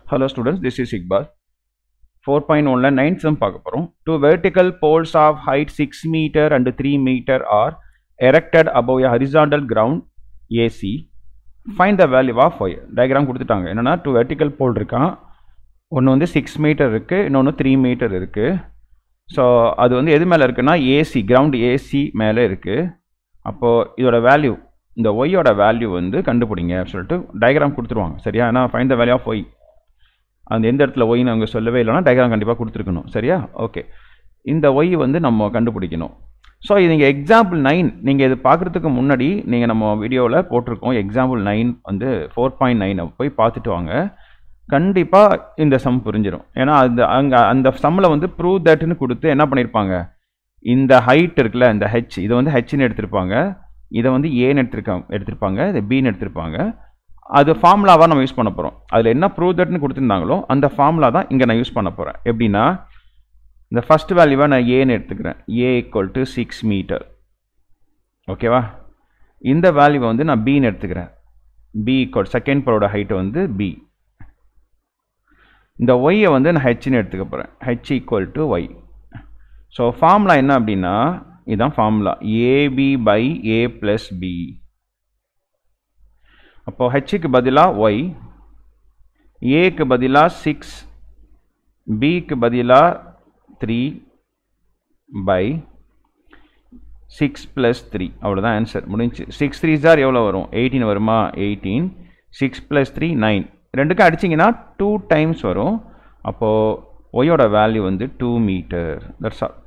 Hello students, this is Iqbal. 4.1ல 9th sum பார்க்க போறோம். Two vertical poles of height 6 meter and 3 meter are erected above a horizontal ground AC. Find the value of y. Diagram கொடுத்துட்டாங்க. என்னன்னா two vertical pole இருக்கான். ஒன்று வந்து six metre இருக்குது இன்னொன்று three metre இருக்குது ஸோ அது வந்து எது மேலே இருக்குன்னா ஏசி கிரவுண்ட் ஏசி மேலே இருக்குது அப்போது இதோட வேல்யூ இந்த ஒய்யோட வேல்யூ வந்து கண்டுபிடிங்க சொல்லிட்டு டயக்ராம் கொடுத்துருவாங்க சரியா ஏன்னா find the value of y அந்த எந்த இடத்துல ஒய்னு அவங்க சொல்லவே இல்லைன்னா டயக்ராம் கண்டிப்பாக கொடுத்துருக்கணும் சரியா ஓகே இந்த ஒய் வந்து நம்ம கண்டுபிடிக்கணும் ஸோ இது நீங்கள் எக்ஸாம்பிள் நைன் நீங்கள் இது பார்க்குறதுக்கு முன்னாடி நீங்கள் நம்ம வீடியோவில் போட்டிருக்கோம் எக்ஸாம்பிள் நைன் வந்து ஃபோர் பாயிண்ட் நைனை போய் பார்த்துட்டு வாங்க கண்டிப்பாக இந்த சம் புரிஞ்சிடும் ஏன்னா அந்த அங்கே அந்த சம்மில் வந்து ப்ரூவ் தட்னு கொடுத்து என்ன பண்ணியிருப்பாங்க இந்த ஹைட் இருக்குல்ல இந்த ஹெச் இதை வந்து ஹெச்னு எடுத்திருப்பாங்க இதை வந்து ஏன்னு எடுத்திருக்காங்க எடுத்திருப்பாங்க இதை பின்னு எடுத்திருப்பாங்க அது ஃபார்முலாவாக நம்ம யூஸ் பண்ண போகிறோம் அதில் என்ன ப்ரூவ் தட்னு கொடுத்துருந்தாங்களோ அந்த ஃபார்முலா தான் இங்கே நான் யூஸ் பண்ண போகிறேன் எப்படின்னா இந்த ஃபஸ்ட் வேல்யூவை நான் ஏன்னு எடுத்துக்கிறேன் A equal to six metre ஓகேவா இந்த வேல்யூவை வந்து நான் பின்னு எடுத்துக்கிறேன் பி ஈக்குவல் செகண்ட் பரோட ஹைட்டு வந்து பி இந்த ஒய்யை வந்து நான் ஹெச்னு எடுத்துக்க போகிறேன் H equal to y so formula என்ன அப்படின்னா இதுதான் formula AB by A plus B அப்போது ஹெச்சுக்கு பதிலாக ஒய் ஏக்கு பதிலாக சிக்ஸ் பிக்கு பதிலாக three by six plus three அவ்வளோதான் ஆன்சர் முடிஞ்சு சிக்ஸ் த்ரீ சார் எவ்வளோ வரும் எயிட்டீன் வருமா eighteen six plus three nine ரெண்டுக்கும் அடிச்சிங்கன்னா டூ டைம்ஸ் வரும் அப்போது ஒய்யோட வேல்யூ வந்து டூ மீட்டர் தட்ஸ் ஆல்